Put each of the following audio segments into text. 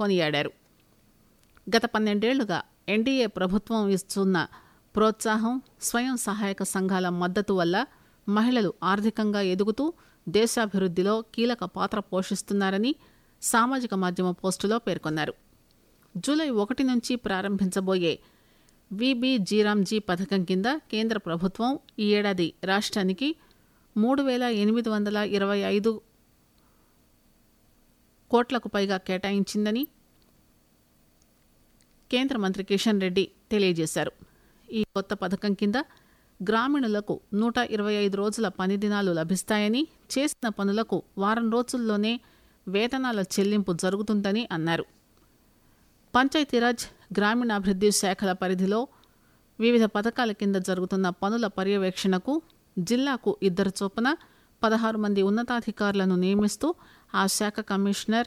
కొనియాడారు గత పన్నెండేళ్లుగా ఎన్డీఏ ప్రభుత్వం ఇస్తున్న ప్రోత్సాహం స్వయం సహాయక సంఘాల మద్దతు వల్ల మహిళలు ఆర్థికంగా ఎదుగుతూ దేశాభివృద్ధిలో కీలక పాత్ర పోషిస్తున్నారని సామాజిక మాధ్యమ పోస్టులో పేర్కొన్నారు జూలై ఒకటి నుంచి ప్రారంభించబోయే విబి జీరామ్జీ పథకం కింద కేంద్ర ప్రభుత్వం ఈ ఏడాది రాష్ట్రానికి మూడు వేల ఎనిమిది వందల ఇరవై ఐదు కోట్లకు పైగా కేటాయించిందని కేంద్ర మంత్రి కిషన్ రెడ్డి తెలియజేశారు ఈ కొత్త పథకం కింద గ్రామీణులకు నూట ఇరవై ఐదు రోజుల పని దినాలు లభిస్తాయని చేసిన పనులకు వారం రోజుల్లోనే వేతనాల చెల్లింపు జరుగుతుందని అన్నారు పంచాయతీరాజ్ గ్రామీణాభివృద్ధి శాఖల పరిధిలో వివిధ పథకాల కింద జరుగుతున్న పనుల పర్యవేక్షణకు జిల్లాకు ఇద్దరు చొప్పున పదహారు మంది ఉన్నతాధికారులను నియమిస్తూ ఆ శాఖ కమిషనర్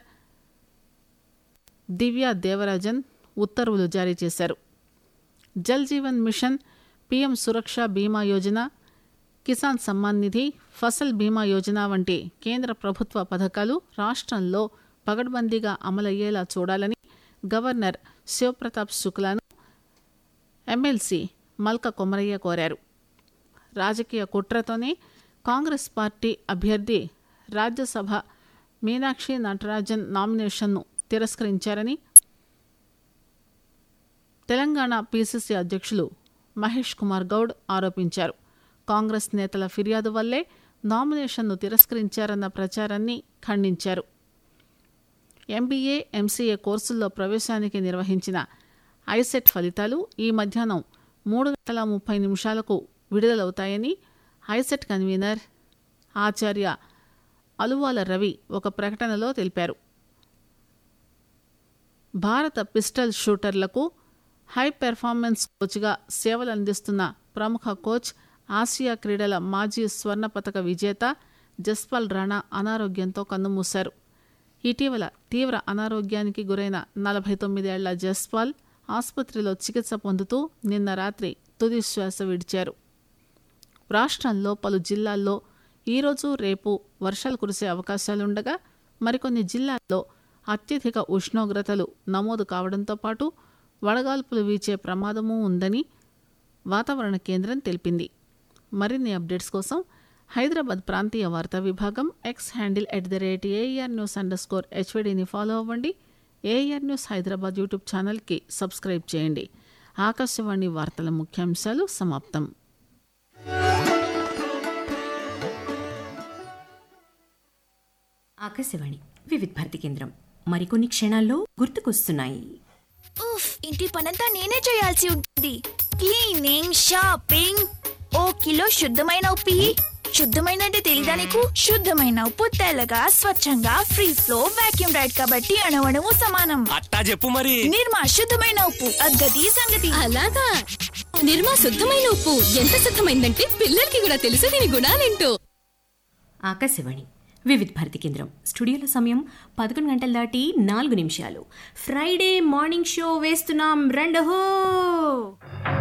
దివ్య దేవరాజన్ ఉత్తర్వులు జారీ చేశారు జల్ జీవన్ మిషన్ పీఎం సురక్ష బీమా యోజన కిసాన్ సమ్మాన్ నిధి ఫసల్ బీమా యోజన వంటి కేంద్ర ప్రభుత్వ పథకాలు రాష్ట్రంలో పగడ్బందీగా అమలయ్యేలా చూడాలని గవర్నర్ శివప్రతాప్ శుక్లాను ఎమ్మెల్సీ మల్క కొమరయ్య కోరారు రాజకీయ కుట్రతోనే కాంగ్రెస్ పార్టీ అభ్యర్థి రాజ్యసభ మీనాక్షి నటరాజన్ నామినేషన్ను తిరస్కరించారని తెలంగాణ పీసీసీ అధ్యక్షులు మహేష్ కుమార్ గౌడ్ ఆరోపించారు కాంగ్రెస్ నేతల ఫిర్యాదు వల్లే నామినేషన్ను తిరస్కరించారన్న ప్రచారాన్ని ఖండించారు ఎంబీఏ ఎంసీఏ కోర్సుల్లో ప్రవేశానికి నిర్వహించిన ఐసెట్ ఫలితాలు ఈ మధ్యాహ్నం మూడు గంటల ముప్పై నిమిషాలకు విడుదలవుతాయని ఐసెట్ కన్వీనర్ ఆచార్య అలువాల రవి ఒక ప్రకటనలో తెలిపారు భారత పిస్టల్ షూటర్లకు హై పెర్ఫార్మెన్స్ కోచ్గా సేవలు అందిస్తున్న ప్రముఖ కోచ్ ఆసియా క్రీడల మాజీ స్వర్ణ పతక విజేత జస్పాల్ రాణా అనారోగ్యంతో కన్నుమూశారు ఇటీవల తీవ్ర అనారోగ్యానికి గురైన నలభై తొమ్మిదేళ్ల జస్పాల్ ఆసుపత్రిలో చికిత్స పొందుతూ నిన్న రాత్రి తుది శ్వాస విడిచారు రాష్ట్రంలో పలు జిల్లాల్లో ఈరోజు రేపు వర్షాలు కురిసే అవకాశాలుండగా మరికొన్ని జిల్లాల్లో అత్యధిక ఉష్ణోగ్రతలు నమోదు కావడంతో పాటు వడగాల్పులు వీచే ప్రమాదమూ ఉందని వాతావరణ కేంద్రం తెలిపింది మరిన్ని అప్డేట్స్ కోసం హైదరాబాద్ ప్రాంతీయ వార్తా విభాగం X handle at the rate AR news underscore హెచ్వీడీని ఫాలో అవ్వండి ఏఆర్ న్యూస్ హైదరాబాద్ యూట్యూబ్ ఛానల్కి సబ్స్క్రైబ్ చేయండి ఆకాశవాణి వార్తల ముఖ్యాంశాలు సమాప్తం ఆకాశవాణి వివిధ భారతి కేంద్రం మరికొన్ని క్షణాల్లో గుర్తుకొస్తున్నాయి ఉఫ్ ఇంటి పనంతా నేనే చేయాల్సి ఉంటుంది క్లీనింగ్ షాపింగ్ ఓ కిలో శుద్ధమైన ఉప్పు ఇయ్యి. శుద్ధమైన అంటే తెలీదా నీకు శుద్ధమైన ఉప్పు తెల్లగా స్వచ్ఛంగా ఫ్రీ ఫ్లో వాక్యూమ్ రైడ్ కాబట్టి అణవణము సమానం అట్టా చెప్పు మరి నిర్మా శుద్ధమైన ఉప్పు అగ్గది సంగతి అలాగా నిర్మా శుద్ధమైన ఉప్పు ఎంత శుద్ధమైందంటే పిల్లలకి కూడా తెలుసు దీని గుణాలేంటో ఆకాశవాణి వివిధ భారతి కేంద్రం స్టూడియోలో సమయం పదకొండు గంటల దాటి నాలుగు నిమిషాలు ఫ్రైడే మార్నింగ్ షో వేస్తున్నాం రండహో